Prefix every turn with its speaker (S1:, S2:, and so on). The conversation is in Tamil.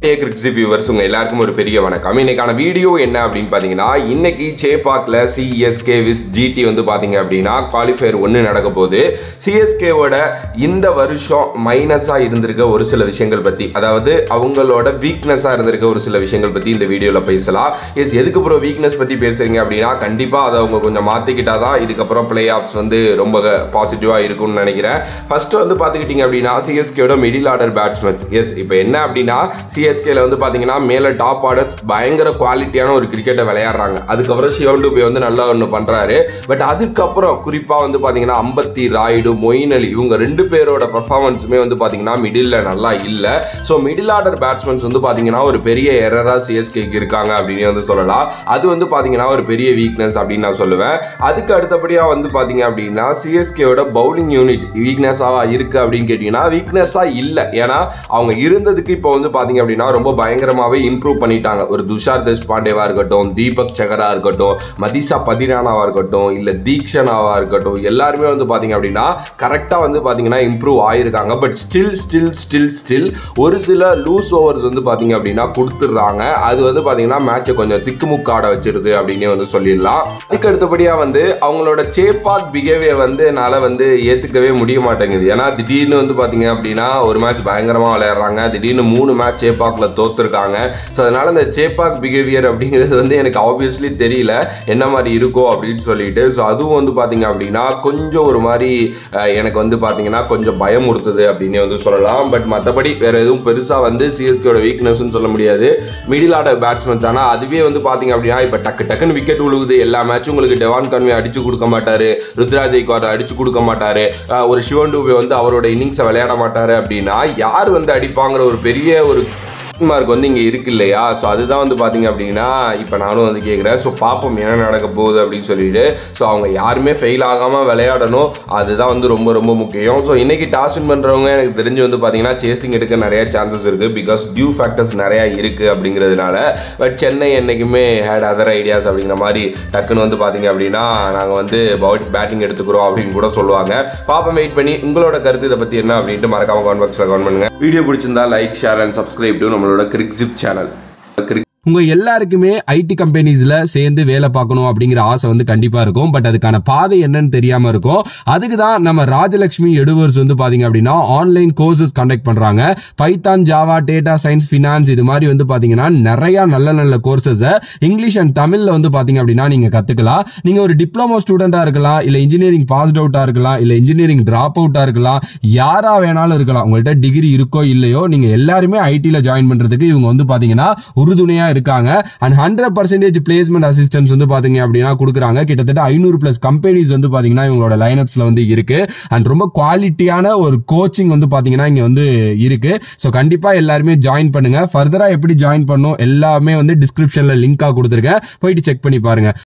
S1: டே கிரிக்ஸி வியூவர்ஸ் உங்க எல்லாருக்கும் ஒரு பெரிய வணக்கம் இன்னைக்கான வீடியோ என்ன அப்படின்னு பார்த்தீங்கன்னா இன்னைக்கு சேப்பாக்ல சிஎஸ்கே விஸ் ஜிடி வந்து பார்த்தீங்க அப்படின்னா குவாலிஃபயர் ஒன்று நடக்க போகுது சிஎஸ்கேவோட இந்த வருஷம் மைனஸாக இருந்திருக்க ஒரு சில விஷயங்கள் பற்றி அதாவது அவங்களோட வீக்னஸாக இருந்திருக்க ஒரு சில விஷயங்கள் பற்றி இந்த வீடியோவில் பேசலாம் எஸ் எதுக்கு ப்ரோ வீக்னஸ் பற்றி பேசுறீங்க அப்படின்னா கண்டிப்பாக அதை அவங்க கொஞ்சம் மாற்றிக்கிட்டா தான் இதுக்கப்புறம் பிளே ஆஃப்ஸ் வந்து ரொம்ப பாசிட்டிவாக இருக்கும்னு நினைக்கிறேன் ஃபர்ஸ்ட் வந்து பார்த்துக்கிட்டிங்க அப்படின்னா சிஎஸ்கேவோட மிடில் ஆர்டர் பேட்ஸ்மேன்ஸ் எஸ் இப்போ என்ன அப்படின்னா சிஎஸ்கேல வந்து பார்த்தீங்கன்னா மேலே டாப் ஆர்டர்ஸ் பயங்கர குவாலிட்டியான ஒரு கிரிக்கெட்டை விளையாடுறாங்க அதுக்கப்புறம் சிவன் டுபே வந்து நல்லா ஒன்று பண்ணுறாரு பட் அதுக்கப்புறம் குறிப்பாக வந்து பார்த்தீங்கன்னா அம்பத்தி ராய்டு மொயின் அலி இவங்க ரெண்டு பேரோட பர்ஃபார்மன்ஸுமே வந்து பார்த்தீங்கன்னா மிடில் நல்லா இல்லை ஸோ மிடில் ஆர்டர் பேட்ஸ்மேன்ஸ் வந்து பார்த்தீங்கன்னா ஒரு பெரிய எரரா சிஎஸ்கேக்கு இருக்காங்க அப்படின்னு வந்து சொல்லலாம் அது வந்து பார்த்தீங்கன்னா ஒரு பெரிய வீக்னஸ் அப்படின்னு நான் சொல்லுவேன் அதுக்கு அடுத்தபடியாக வந்து பார்த்தீங்க அப்படின்னா சிஎஸ்கேவோட பவுலிங் யூனிட் வீக்னஸாக இருக்கு அப்படின்னு கேட்டிங்கன்னா வீக்னஸாக இல்லை ஏன்னா அவங்க இருந்ததுக்கு இப்போ வந்து பார்த்தீங்க அப்படின்னா ரொம்ப பயங்கரமாகவே இம்ப்ரூவ் பண்ணிட்டாங்க ஒரு துஷார் தேஷ்பாண்டேவா இருக்கட்டும் தீபக் சகரா இருக்கட்டும் மதிஷா பதிரானாவா இருக்கட்டும் இல்லை தீக்ஷனாவா இருக்கட்டும் எல்லாருமே வந்து பார்த்தீங்க அப்படின்னா கரெக்டாக வந்து பார்த்தீங்கன்னா இம்ப்ரூவ் ஆயிருக்காங்க but still still still still ஒரு சில லூஸ் ஓவர்ஸ் வந்து பார்த்தீங்க அப்படின்னா கொடுத்துட்றாங்க அது வந்து பார்த்தீங்கன்னா மேட்சை கொஞ்சம் திக்குமுக்காட வச்சிருது அப்படின்னே வந்து சொல்லிடலாம் அதுக்கு அடுத்தபடியாக வந்து அவங்களோட சேப்பாக் பிஹேவியர் வந்து என்னால் வந்து ஏற்றுக்கவே முடிய மாட்டேங்குது ஏன்னா திடீர்னு வந்து பார்த்தீங்க அப்படின்னா ஒரு மேட்ச் பயங்கரமாக விளையாடுறாங்க திடீர்னு மூணு மேட்ச் சேப்பாக்கில் தோத்துருக்காங்க ஸோ அதனால் இந்த சேப்பாக் பிஹேவியர் அப்படிங்கிறது வந்து எனக்கு ஆப்வியஸ்லி தெரியல என்ன மாதிரி இருக்கோ அப்படின்னு சொல்லிட்டு ஸோ அதுவும் வந்து பார்த்தீங்க அப்படின்னா கொஞ்சம் ஒரு மாதிரி அஹ், எனக்கு வந்து பார்த்தீங்கன்னா கொஞ்சம் பயமுறுத்துது அப்படின்னே வந்து சொல்லலாம் பட் மற்றபடி வேற எதுவும் பெருசாக வந்து சிஎஸ்கேயோட வீக்னஸ்னு சொல்ல முடியாது மிடில் ஆர்டர் பேட்ஸ்மேன்ஸ் ஆனால் அதுவே வந்து பார்த்தீங்க அப்படின்னா இப்போ டக்கு டக்குன்னு விக்கெட் விழுகுது எல்லா மேட்சும் உங்களுக்கு டெவான் கன்வே அடிச்சு கொடுக்க மாட்டாரு ருத்ராஜ் ஐக்வாட் அடிச்சு கொடுக்க மாட்டாரு அஹ், ஒரு சிவன் டூபே வந்து அவரோட இன்னிங்ஸை விளையாட மாட்டாரு அப்படின்னா யார் வந்து அடிப்பாங்கிற ஒரு பெரிய ஒரு மார்க் வந்து இங்கே இருக்கு இல்லையா ஸோ அதுதான் வந்து பார்த்தீங்க அப்படின்னா இப்போ நானும் வந்து கேட்குறேன் ஸோ பார்ப்போம் என்ன நடக்க போகுது அப்படின்னு சொல்லிட்டு ஸோ அவங்க யாருமே ஃபெயில் ஆகாமல் விளையாடணும் அதுதான் வந்து ரொம்ப ரொம்ப முக்கியம் ஸோ இன்னைக்கு டாஸ் வின் பண்ணுறவங்க எனக்கு தெரிஞ்சு வந்து பார்த்தீங்கன்னா சேசிங் எடுக்க நிறைய சான்சஸ் இருக்குது பிகாஸ் டியூ ஃபேக்டர்ஸ் நிறையா இருக்குது அப்படிங்கிறதுனால பட் சென்னை என்னைக்குமே ஹேட் அதர் ஐடியாஸ் அப்படிங்கிற மாதிரி டக்குன்னு வந்து பார்த்தீங்க அப்படின்னா நாங்கள் வந்து பவுட் பேட்டிங் எடுத்துக்கிறோம் அப்படின்னு கூட சொல்லுவாங்க பாப்போம் வெயிட் பண்ணி உங்களோட கருத்து இதை பற்றி என்ன அப்படின்ட்டு மறக்காம கமெண்ட் பாக்ஸில் கமெண்ட் பண்ணுங்க வீடியோ பிடிச்சிருந்தா like share and subscribe to நம்மளோட கிரிக்ஸிப் சேனல் கிரிக்
S2: உங்க எல்லாருக்குமே ஐடி கம்பெனிஸ்ல சேர்ந்து வேலை பார்க்கணும் அப்படிங்கிற ஆசை வந்து கண்டிப்பா இருக்கும் பட் அதுக்கான பாதை என்னன்னு தெரியாம இருக்கும் அதுக்கு தான் நம்ம ராஜலட்சுமி எடுவர்ஸ் வந்து பாத்தீங்க அப்படின்னா ஆன்லைன் கோர்சஸ் கண்டக்ட் பண்றாங்க Python Java data science finance இது மாதிரி வந்து பாத்தீங்கன்னா நிறைய நல்ல நல்ல கோர்சஸ் இங்கிலீஷ் அண்ட் தமிழ்ல வந்து பாத்தீங்க அப்படின்னா நீங்க கத்துக்கலாம் நீங்க ஒரு டிப்ளமோ ஸ்டூடெண்டா இருக்கலாம் இல்ல இன்ஜினியரிங் பாஸ்ட் அவுட்டா இருக்கலாம் இல்ல இன்ஜினியரிங் டிராப் அவுட்டா இருக்கலாம் யாரா வேணாலும் இருக்கலாம் உங்கள்ட்ட டிகிரி இருக்கோ இல்லையோ நீங்க எல்லாருமே ஐடில ஜாயின் பண்றதுக்கு இவங்க வந்து பாத்தீங்கன்னா உறுதுணையா இருக்காங்க and hundred percentage placement assistance வந்து பாத்தீங்க அப்படின்னா கொடுக்குறாங்க கிட்டத்தட்ட ஐநூறு பிளஸ் கம்பெனிஸ் வந்து பாத்தீங்கன்னா இவங்களோட லைனப்ஸ்ல வந்து இருக்கு அண்ட் ரொம்ப குவாலிட்டியான ஒரு கோச்சிங் வந்து பாத்தீங்கன்னா இங்க வந்து இருக்கு ஸோ கண்டிப்பா எல்லாருமே ஜாயின் பண்ணுங்க ஃபர்தரா எப்படி ஜாயின் பண்ணும் எல்லாமே வந்து டிஸ்கிரிப்ஷன்ல லிங்கா கொடுத்துருக்கேன் போயிட்டு செக் பண்ணி பாருங்க